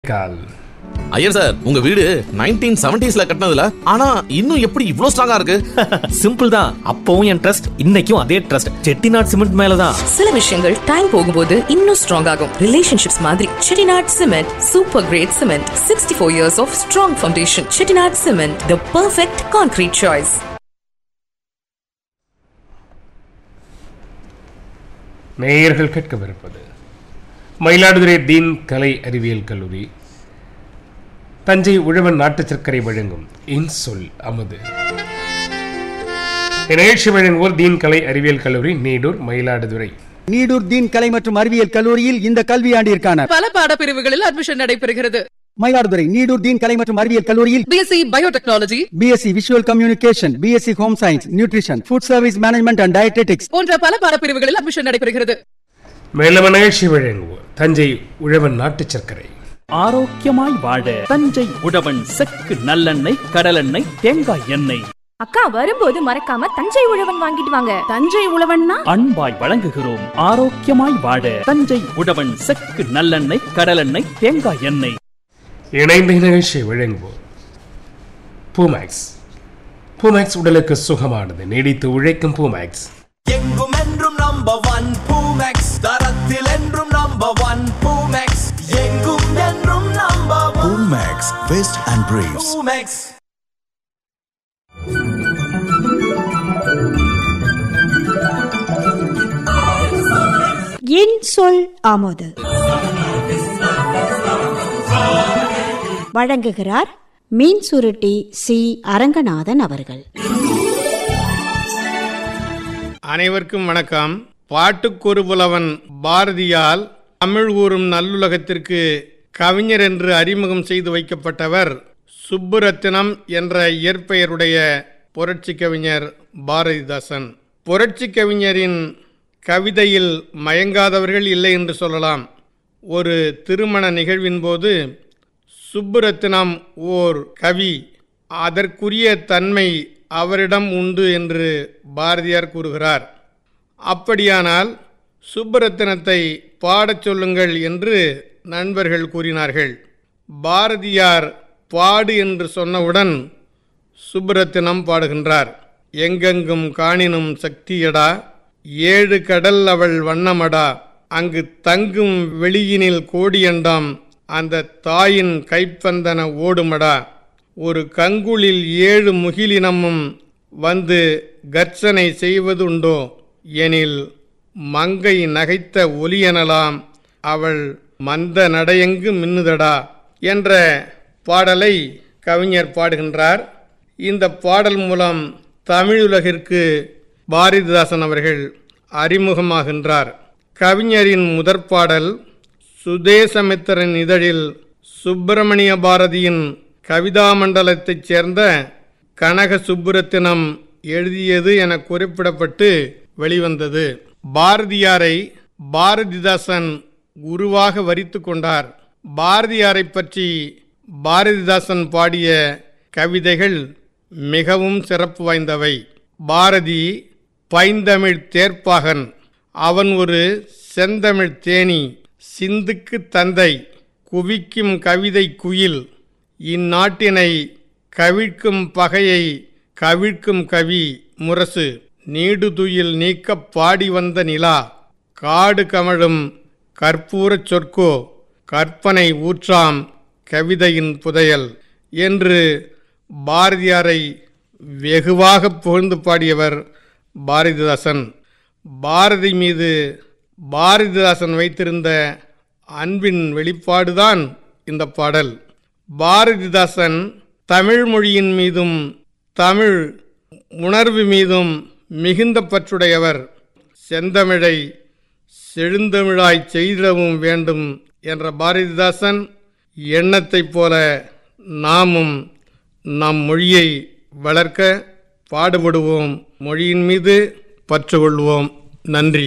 கால் Iyer sir உங்க வீடு nineteen செவன்டிஸ்ல கட்டினதுல ஆனா இன்னும் எப்படி இவ்ளோ ஸ்ட்ராங்கா இருக்கு சிம்பிள் தான் அப்பவும் என் ட்ரஸ்ட் இன்னைக்கும் அதே ட்ரஸ்ட் செட்டிநாட் சிமெண்ட் மேலதான் சில விஷயங்கள் டைம் போகும்போது இன்னும் ஸ்ட்ராங் ஆகும் ரிலேஷன்ஷிப்ஸ் மாதிரி Chettinad cement super great cement sixty four years of strong foundation Chettinad cement the perfect concrete choice நேயர்கள் கேட்கவிருப்பது மயிலாடுதுறை தீன் கலை அறிவியல் கல்லூரி தஞ்சை உழவன் நாட்டு சர்க்கரை வழங்கும் இன்சொல் அமுது நிகழ்ச்சி வழங்குவோர் தீன் கலை அறிவியல் கல்லூரி நீடூர் மயிலாடுதுறை நீடூர் தீன் கலை மற்றும் அறிவியல் கல்லூரியில் இந்த கல்வியாண்டிற்கான பல பாடப்பிரிவுகளில் அட்மிஷன் நடைபெறுகிறது மயிலாடுதுறை நீடூர் தீன் கலை மற்றும் அறிவியல் கல்லூரியில் BSc biotechnology BSc visual communication BSc home science nutrition food service management and dietetics போன்ற பல பாடப்பிரிவுகளில் அட்மிஷன் நடைபெறுகிறது மேலும் நிகழ்ச்சி வழங்குவோர் தஞ்சை உழவன் நாட்டு சர்க்கரை ஆரோக்கியமாய் வாழ தஞ்சை உழவன் செக்கு நல்லெண்ணெய் கடலெண்ணெய் தேங்காய் எண்ணெய் அக்கா வரும்போது மறக்காம தஞ்சை உழவன் வாங்கிட்டு வாங்க தஞ்சை உழவன்னா அன்பாய் வழங்குகிறோம் ஆரோக்கியமாய் வாழ தஞ்சை உழவன் செக்கு நல்லெண்ணெய் கடலெண்ணெய் தேங்காய் எண்ணெய் இணைந்த நிகழ்ச்சியை வழங்குவோர் பூமேக்ஸ் பூமேக்ஸ் உடலுக்கு சுகமானது நீடித்து உழைக்கும் பூமேக்ஸ் எங்கும் என்றும் நம்பர் ஒன் பூமெக்ஸ் தரத்தில் என்றும் நம்பர் ஒன் பூமெக்ஸ் எங்கும் என்றும் number one Max Vest and Briefs. Poomex என் சொல் ஆமோது வழங்குகிறார் மீன் சுருட்டி சி அரங்கநாதன் அவர்கள் அனைவருக்கும் வணக்கம் பாட்டுக்கொரு புலவன் பாரதியால் தமிழ் ஊறும் நல்லுலகத்திற்கு கவிஞர் என்று அறிமுகம் செய்து வைக்கப்பட்டவர் சுப்புரத்தினம் என்ற இயற்பெயருடைய புரட்சி கவிஞர் பாரதிதாசன் புரட்சி கவிஞரின் கவிதையில் மயங்காதவர்கள் இல்லை என்று சொல்லலாம் ஒரு திருமண நிகழ்வின் போது சுப்புரத்தினம் ஓர் கவி அதற்குரிய தன்மை அவரிடம் உண்டு என்று பாரதியார் கூறுகிறார் அப்படியானால் சுப்புரத்தினத்தை பாடச் சொல்லுங்கள் என்று நண்பர்கள் கூறினார்கள் பாரதியார் பாடு என்று சொன்னவுடன் சுப்புரத்தினம் பாடுகின்றார் எங்கெங்கும் காணினும் சக்தியடா ஏழு கடல் அவள் வண்ணமடா அங்கு தங்கும் வெளியினில் கோடியண்டாம் அந்த தாயின் கைப்பந்தன ஓடுமடா ஒரு கங்குளில் ஏழு முகிலினமும் வந்து கர்ச்சனை செய்வதுண்டோ எனில் மங்கை நகைத்த ஒலியெனலாம் அவள் மந்த நடையெங்கு மின்னுதடா என்ற பாடலை கவிஞர் பாடுகின்றார் இந்த பாடல் மூலம் தமிழுலகிற்கு பாரதிதாசன் அவர்கள் அறிமுகமாகின்றார் கவிஞரின் முதற் பாடல் சுதேசமித்திரன் இதழில் சுப்பிரமணிய பாரதியின் கவிதா மண்டலத்தைச் சேர்ந்த கனக சுப்புரத்தினம் எழுதியது என குறிப்பிடப்பட்டு வெளிவந்தது பாரதியாரை பாரதிதாசன் குருவாக வரித்து கொண்டார் பாரதியாரை பற்றி பாரதிதாசன் பாடிய கவிதைகள் மிகவும் சிறப்பு வாய்ந்தவை பாரதி பைந்தமிழ் தேர்ப்பாகன் அவன் ஒரு செந்தமிழ் தேனி சிந்துக்கு தந்தை குவிக்கும் கவிதை குயில் இந்நாட்டினை கவிழ்க்கும் பகையை கவிழ்க்கும் கவி முரசு நீடுதுயில் நீக்கப் பாடி வந்த நிலா காடு கமழும் கற்பூரச் சொற்கோ கற்பனை ஊற்றாம் கவிதையின் புதையல் என்று பாரதியாரை வெகுவாக புகழ்ந்து பாடியவர் பாரதிதாசன் பாரதி மீது பாரதிதாசன் வைத்திருந்த அன்பின் வெளிப்பாடுதான் இந்த பாடல் பாரதிதாசன் தமிழ் மொழியின் மீதும் தமிழ் உணர்வு மீதும் மிகுந்த பற்றுடையவர் செந்தமிழை செழுந்தமிழாய் செய்திடவும் வேண்டும் என்ற பாரதிதாசன் எண்ணத்தைப் போல நாமும் நம் மொழியை வளர்க்க பாடுபடுவோம் மொழியின் மீது பற்று கொள்வோம் நன்றி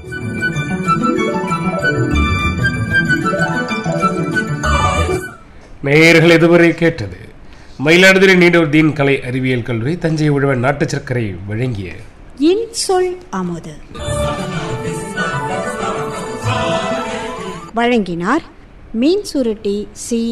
நேயர்கள் இதுவரை கேட்டது மயிலாடுதுறை நீடூர் தீன் கலை அறிவியல் கல்லூரி தஞ்சை உழவன் நாட்டு சர்க்கரை வழங்கிய என் சொல் ஆமோது வழங்கினார் மீன் சுருட்டி சி